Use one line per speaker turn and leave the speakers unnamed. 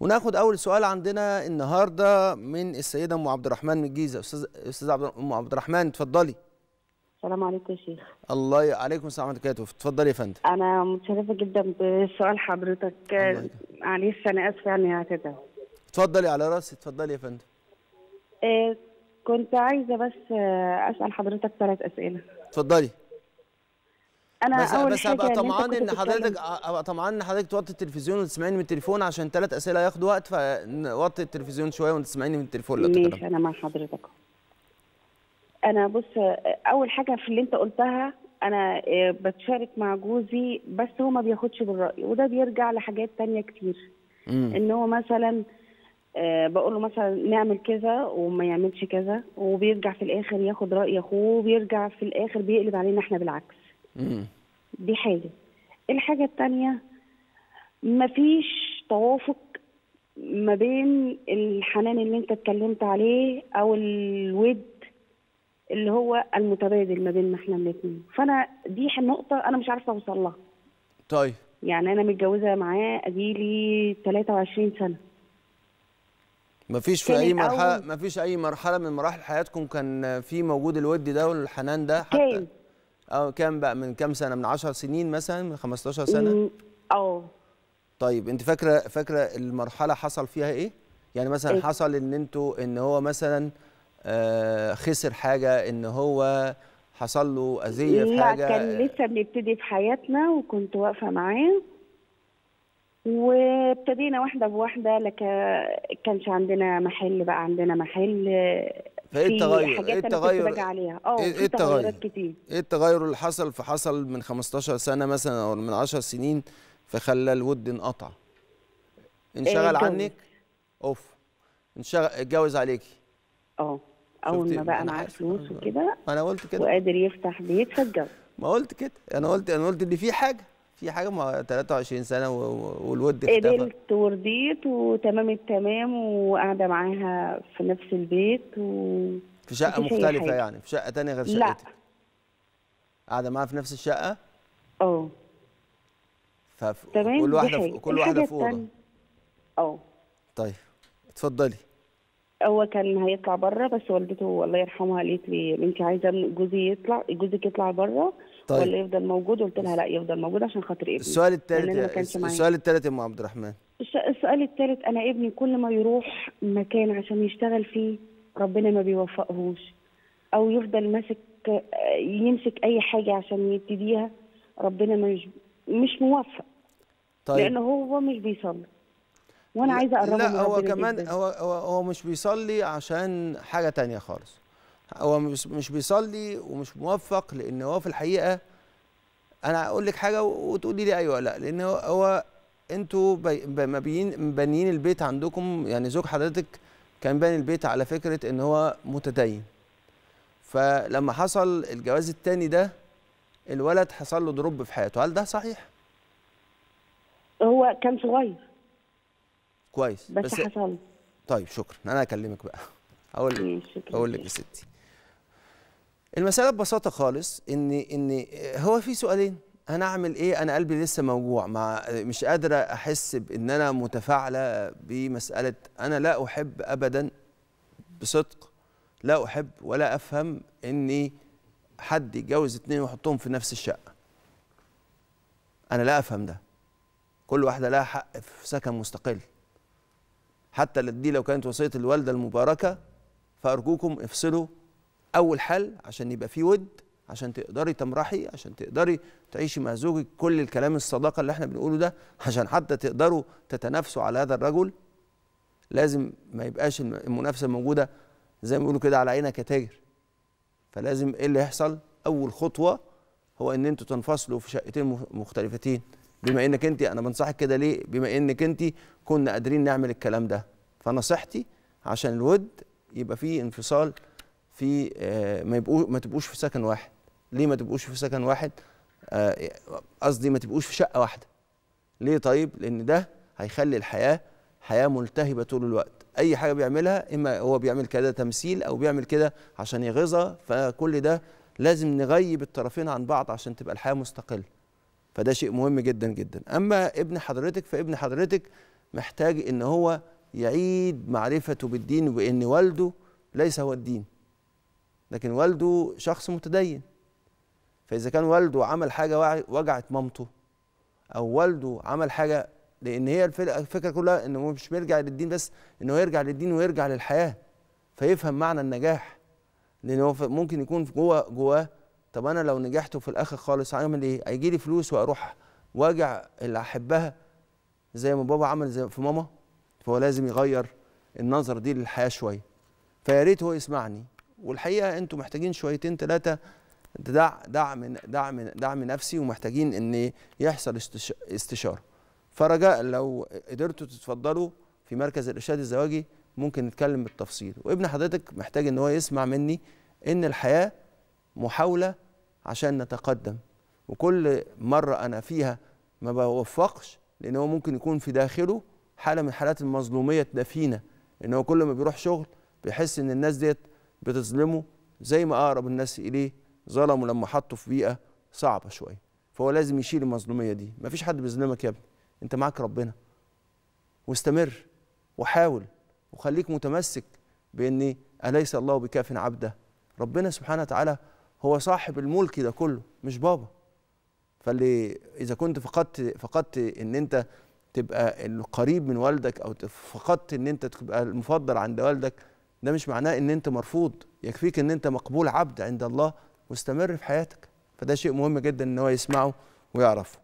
وناخد اول سؤال عندنا النهارده من السيده ام عبد الرحمن من الجيزه استاذ استاذ عبد ام عبد الرحمن اتفضلي
السلام عليكم يا شيخ
الله ي- عليكم السلام ورحمه الله وبركاته اتفضلي يا فندم
انا متشرفه جدا بسؤال حضرتك
الله يكرمك.
معلش انا اسفه يعني هتتعب
اتفضلي على راسي اتفضلي يا فندم
آه، كنت عايزه بس آه، اسال حضرتك ثلاث اسئله
اتفضلي
انا
بس
اول
بس
حاجه
ابقى
إن أنت
طمعان
كنت
ان
بتتكلم-
حضرتك ابقى طمعان ان حضرتك توطي التلفزيون وتسمعيني من التليفون عشان ثلاث اسئله ياخدوا وقت فنوطي التلفزيون شويه وتسمعيني من التليفون لو
ماشي
تقدر
انا مع حضرتك انا بص آه، اول حاجه في اللي انت قلتها انا آه، بتشارك مع جوزي بس هو ما بياخدش بالراي وده بيرجع لحاجات تانية كتير
امم
ان هو مثلا آه، بقول له مثلا نعمل كذا وما يعملش كذا وبيرجع في الاخر ياخد راي اخوه وبيرجع في الاخر بيقلب علينا احنا بالعكس
امم
دي حاجه الحاجه التانية مفيش توافق ما بين الحنان اللي انت اتكلمت عليه او الود اللي هو المتبادل ما بيننا احنا الاثنين فانا دي نقطه انا مش عارفه اوصل لها
طيب
يعني انا متجوزه معاه اديلي 23 سنه
ما فيش في
كان
اي مرحله
الأول-
ما فيش اي مرحله من مراحل حياتكم كان في موجود الود ده والحنان ده حتى
كان
اه كام بقى من كام سنه من 10 سنين مثلا من 15 سنه
م- اه
طيب انت فاكره فاكره المرحله حصل فيها ايه يعني مثلا
إيه؟
حصل ان انتوا ان هو مثلا آه خسر حاجه ان هو حصل له اذيه في
لا
حاجه
كان لسه بنبتدي في حياتنا وكنت واقفه معاه وابتدينا واحده بواحده لك كانش عندنا محل بقى عندنا محل
فايه
في
التغير
حاجات
ايه
انا كنت
التغير
باجي عليها اه
إيه- إيه
في
التغير؟
تغيرات كتير
ايه التغير اللي حصل فحصل من 15 سنه مثلا او من 10 سنين فخلى الود انقطع انشغل
اتجوز.
عنك اوف انشغل اتجوز عليكي
اه اول
شفتي؟
ما بقى
أنا
معاه
عارف.
فلوس وكده
انا قلت كده
وقادر يفتح بيت فاتجوز
ما قلت كده انا قلت انا قلت ان في حاجه في حاجه ما 23 سنه و- و- والود اختفى
قبلت ورضيت وتمام التمام وقاعده معاها في نفس البيت و
في شقه
مفيش أي
مختلفه
حاجة.
يعني في شقه تانية غير
لا
شقتك قاعده معاها في نفس الشقه
اه تمام
فكل
دي
واحده
حاجة.
في كل
الحاجة
واحده في اوضه
التانية- اه
طيب اتفضلي
هو كان هيطلع بره بس والدته الله يرحمها قالت لي انت عايزه ابن- جوزي يطلع جوزك يطلع بره
طيب.
ولا يفضل موجود قلت لها لا يفضل موجود عشان خاطر ابني
السؤال
لأن
الثالث
أنا ما
يا-
كانش معايا.
السؤال الثالث يا ام عبد الرحمن
الس- السؤال الثالث انا ابني كل ما يروح مكان عشان يشتغل فيه ربنا ما بيوفقهوش او يفضل ماسك يمسك اي حاجه عشان يبتديها ربنا مش مش موفق
طيب
لانه هو مش بيصلي وانا
لا-
عايزه اقربه
لا
من
هو
ربنا
كمان
جداً.
هو هو هو مش بيصلي عشان حاجه تانية خالص هو مش مش بيصلي ومش موفق لان هو في الحقيقه انا اقول لك حاجه وتقولي لي ايوه لا لان هو, هو انتوا بي- ب- مبين مبنيين البيت عندكم يعني زوج حضرتك كان باني البيت على فكره ان هو متدين فلما حصل الجواز التاني ده الولد حصل له دروب في حياته هل ده صحيح
هو كان صغير
كويس
بس, بس حصل
طيب شكرا انا اكلمك بقى اقول لك
ماشي، شكرا
اقول لك يا ستي المساله ببساطه خالص ان ان هو في سؤالين انا اعمل ايه انا قلبي لسه موجوع مع مش قادره احس بان انا متفاعله بمساله انا لا احب ابدا بصدق لا احب ولا افهم اني حد يتجوز اتنين ويحطهم في نفس الشقه انا لا افهم ده كل واحده لها حق في سكن مستقل حتى دي لو كانت وصيه الوالده المباركه فارجوكم افصلوا اول حل عشان يبقى في ود عشان تقدري تمرحي عشان تقدري تعيشي مع زوجك كل الكلام الصداقه اللي احنا بنقوله ده عشان حتى تقدروا تتنافسوا على هذا الرجل لازم ما يبقاش الم- المنافسه موجوده زي ما بيقولوا كده على عينك يا تاجر فلازم ايه اللي يحصل اول خطوه هو ان انتوا تنفصلوا في شقتين مخ- مختلفتين بما انك انت انا بنصحك كده ليه بما انك انت كنا قادرين نعمل الكلام ده فنصيحتي عشان الود يبقى فيه انفصال في آه، ما يبقوا ما تبقوش في سكن واحد ليه ما تبقوش في سكن واحد آه، قصدي ما تبقوش في شقه واحده ليه طيب لان ده هيخلي الحياه حياه ملتهبه طول الوقت اي حاجه بيعملها اما هو بيعمل كده تمثيل او بيعمل كده عشان يغيظها فكل ده لازم نغيب الطرفين عن بعض عشان تبقى الحياه مستقله فده شيء مهم جدا جدا اما ابن حضرتك فابن حضرتك محتاج ان هو يعيد معرفته بالدين وبان والده ليس هو الدين لكن والده شخص متدين فاذا كان والده عمل حاجه وع- وجعت مامته او والده عمل حاجه لان هي الفل- الفكره كلها انه هو مش بيرجع للدين بس انه يرجع للدين ويرجع للحياه فيفهم معنى النجاح لان هو ف- ممكن يكون في جوه جواه طب انا لو نجحت وفي الاخر خالص هعمل ايه هيجي لي فلوس واروح واجع اللي احبها زي ما بابا عمل زي في ماما فهو لازم يغير النظره دي للحياه شويه فيا ريت هو يسمعني والحقيقه انتوا محتاجين شويتين ثلاثه دع دعم دعم دعم نفسي ومحتاجين ان يحصل استش- استشاره فرجاء لو قدرتوا تتفضلوا في مركز الارشاد الزواجي ممكن نتكلم بالتفصيل وابن حضرتك محتاج ان هو يسمع مني ان الحياه محاوله عشان نتقدم وكل مره انا فيها ما بوفقش لان هو ممكن يكون في داخله حاله من حالات المظلوميه الدفينه ان هو كل ما بيروح شغل بيحس ان الناس ديت بتظلمه زي ما اقرب الناس اليه ظلموا لما حطوا في بيئه صعبه شويه فهو لازم يشيل المظلوميه دي مفيش حد بيظلمك يا ابني انت معاك ربنا واستمر وحاول وخليك متمسك بان اليس الله بكاف عبده ربنا سبحانه وتعالى هو صاحب الملك ده كله مش بابا فاللي اذا كنت فقدت فقدت ان انت تبقى القريب من والدك او فقدت ان انت تبقى المفضل عند والدك ده مش معناه ان انت مرفوض يكفيك ان انت مقبول عبد عند الله واستمر في حياتك فده شيء مهم جدا ان هو يسمعه ويعرفه